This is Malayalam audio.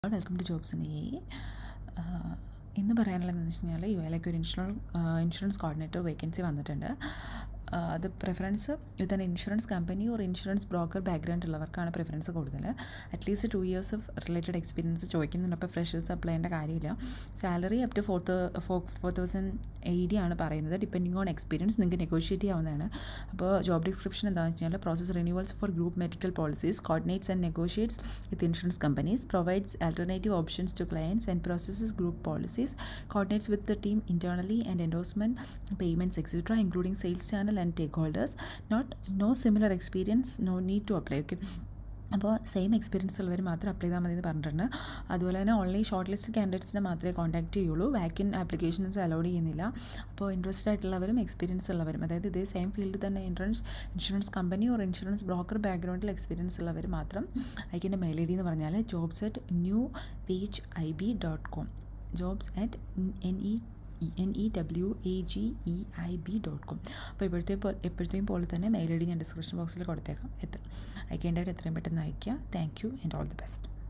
welcome to jobs in a ഇന്ന് പറയാനുള്ളതെന്ന് വെച്ച് കഴിഞ്ഞാൽ യു എയിലേക്ക് ഒരു ഇൻഷുറൻസ് ഇൻഷുറൻസ് കോർഡിനേറ്റർ വേക്കൻസി വന്നിട്ടുണ്ട് അത് preference with an insurance company or insurance broker background ഉള്ളവർക്കാണ് പ്രിഫറൻസ് കൂടുതൽ at least two years of related experience ചോദിക്കുന്നുണ്ട് അപ്പോൾ ഫ്രഷേഴ്സ് അപ്ലൈ ചെയ്യേണ്ട കാര്യമില്ല salary up to four four four thousand eighty ആണ് പറയുന്നത് ഡിപ്പെൻഡിങ് ഓൺ എക്സ്പീരിയൻസ് നിങ്ങൾക്ക് നെഗോഷിയേറ്റ് ചെയ്യാവുന്നതാണ് അപ്പോൾ ജോബ് ഡിസ്ക്രിപ്ഷൻ എന്താണെന്ന് വെച്ച് കഴിഞ്ഞാൽ process renewals for group medical policies coordinates and negotiates with insurance companies provides alternative options to clients and processes group policies coordinates with the team internally and endorsement payments etc including sales channel and stakeholders not no similar experience no need to apply okay അപ്പോൾ സെയിം എക്സ്പീരിയൻസ് ഉള്ളവർ മാത്രം അപ്ലൈ ചെയ്താൽ മതി എന്ന് പറഞ്ഞിട്ടുണ്ട് അതുപോലെ തന്നെ ഓൺലി ഷോർട്ട് ലിസ്റ്റ് കാൻഡിഡേറ്റ്സിനെ മാത്രമേ കോൺടാക്ട് ചെയ്യുള്ളൂ വാക്കിൻ ആപ്ലിക്കേഷൻസ് അലൗഡ് ചെയ്യുന്നില്ല അപ്പോൾ ഇൻട്രസ്റ്റ് ആയിട്ടുള്ളവരും എക്സ്പീരിയൻസ് ഉള്ളവരും അതായത് ഇതേ സെയിം ഫീൽഡിൽ തന്നെ insurance insurance company or insurance broker ബാക്ക്ഗ്രൗണ്ടിൽ എക്സ്പീരിയൻസ് ഉള്ളവർ മാത്രം അയക്കേണ്ട മെയിൽ ഐ ഡി എന്ന് പറഞ്ഞാൽ jobs at new page I B dot com jobs at N E N E W A G E I B dot com അപ്പോൾ ഇപ്പോഴത്തെ എപ്പോഴത്തെയും പോലെ തന്നെ മെയിൽ ഐ ഡി ഞാൻ ഡിസ്ക്രിപ്ഷൻ ബോക്സിൽ കൊടുത്തേക്കാം എത്ര അയക്കേണ്ടവർ എത്രയും പെട്ടെന്ന് അയയ്ക്കുക thank you and all the best